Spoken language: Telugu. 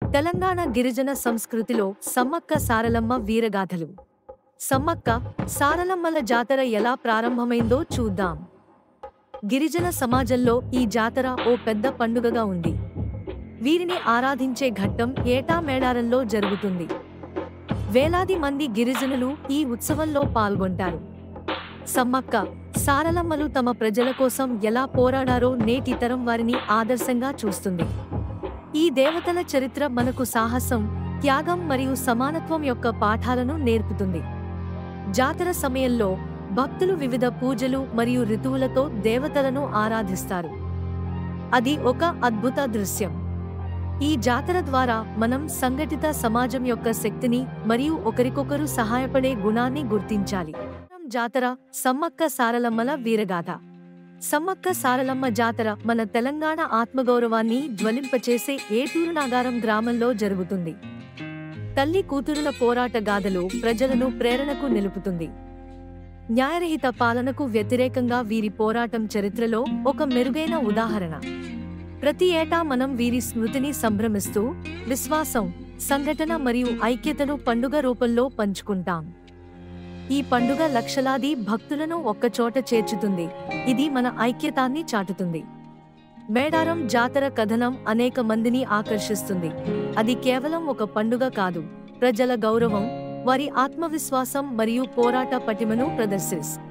తెలంగాణ గిరిజన సంస్కృతిలో సమ్మక్క సారలమ్మ వీరగాథలు సమ్మక్క సారలమ్మల జాతర ఎలా ప్రారంభమైందో చూద్దాం గిరిజన సమాజంలో ఈ జాతర ఓ పెద్ద పండుగగా ఉంది వీరిని ఆరాధించే ఘట్టం ఏటా మేడారంలో జరుగుతుంది వేలాది మంది గిరిజనులు ఈ ఉత్సవంలో పాల్గొంటారు సమ్మక్క సారలమ్మలు తమ ప్రజల కోసం ఎలా పోరాడారో నేటి తరం వారిని ఆదర్శంగా చూస్తుంది ఈ దేవతల చరిత్ర మనకు సాహసం త్యాగం మరియు సమానత్వం యొక్క పాఠాలను నేర్పుతుంది జాతర సమయంలో భక్తులు వివిధ పూజలు మరియు ఋతువులతో దేవతలను ఆరాధిస్తారు అది ఒక అద్భుత దృశ్యం ఈ జాతర ద్వారా మనం సంఘటిత సమాజం యొక్క శక్తిని మరియు ఒకరికొకరు సహాయపడే గుణాన్ని గుర్తించాలి జాతర సమ్మక్క సారలమ్మల వీరగాథ సమ్మక్క సారలమ్మ జాతర మన తెలంగాణ ఆత్మగౌరవాన్ని జ్వలింపచేసే ఏటూరు నాగారం గ్రామంలో జరుగుతుంది తల్లి కూతురుల పోరాట గాథలు ప్రజలను ప్రేరణకు నిలుపుతుంది న్యాయరహిత పాలనకు వ్యతిరేకంగా వీరి పోరాటం చరిత్రలో ఒక మెరుగైన ఉదాహరణ ప్రతి ఏటా మనం వీరి స్మృతిని సంభ్రమిస్తూ విశ్వాసం సంఘటన మరియు ఐక్యతను పండుగ రూపంలో పంచుకుంటాం ఈ పండుగ లక్షలాది భక్తులను ఒక్కచోట చేర్చుతుంది ఇది మన ఐక్యతాన్ని చాటుతుంది మేడారం జాతర కథనం అనేక మందిని ఆకర్షిస్తుంది అది కేవలం ఒక పండుగ కాదు ప్రజల గౌరవం వారి ఆత్మవిశ్వాసం మరియు పోరాట పటిమను ప్రదర్శిస్తుంది